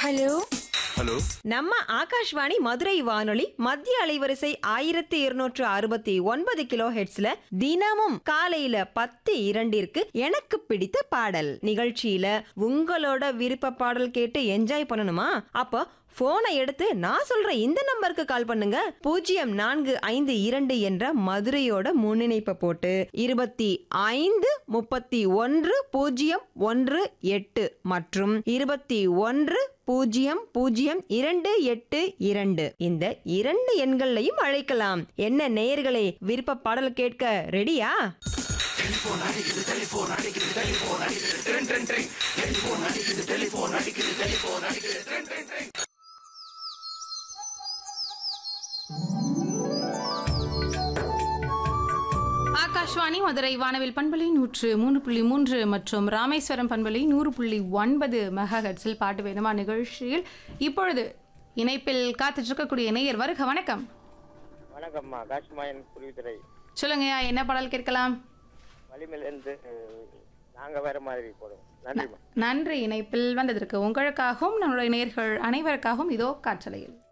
hello hello நம்ம ஆகாஷ்வாணி மதுரை வானொலி மத்திய அலைவரிசை ஆயிரத்தி இருநூற்று அறுபத்தி ஒன்பது கிலோ ஹெட்ஸ்ல தினமும் காலையில பத்து இரண்டிற்கு எனக்கு பிடித்த பாடல் நிகழ்ச்சியில உங்களோட விருப்ப பாடல் கேட்டு என்ஜாய் பண்ணணுமா அப்போ போனை எடுத்து நான் சொல்ற இந்த நம்பருக்கு கால் பண்ணுங்க பூஜ்ஜியம் நான்கு ஐந்து இரண்டு என்ற மதுரையோட முன்னிணைப்பை போட்டு இருபத்தி ஐந்து முப்பத்தி ஒன்று பூஜ்ஜியம் ஒன்று எட்டு மற்றும் இருபத்தி ஒன்று பூஜ்ஜியம் பூஜ்ஜியம் இரண்டு எட்டு இரண்டு இந்த இரண்டு எண்கள்லையும் அழைக்கலாம் என்ன நேயர்களே விருப்ப பாடல் கேட்க ரெடியா ஆகாஷ்வாணி மதுரை வானவில் பண்பலை நூற்று மூணு புள்ளி மூன்று மற்றும் ராமேஸ்வரம் பண்பலை நூறு புள்ளி ஒன்பது மெகாஹெட்ஸில் பாட்டு வேணுமா நிகழ்ச்சியில் இப்பொழுது இணைப்பில் காத்துட்டு இருக்கக்கூடிய நேயர் வருக வணக்கம் வணக்கம்மா காஷ்மாயன் குருவித்துறை சொல்லுங்கய்யா என்ன பாடல் கேட்கலாம் வலிமையிலேருந்து நாங்க வேற மாதிரி போடுவோம் நன்றிம்மா நன்றி இணைப்பில் வந்ததற்கு உங்களுக்காகவும் நம்மளுடைய நேயர்கள் அனைவருக்காகவும் இதோ காற்றலையில்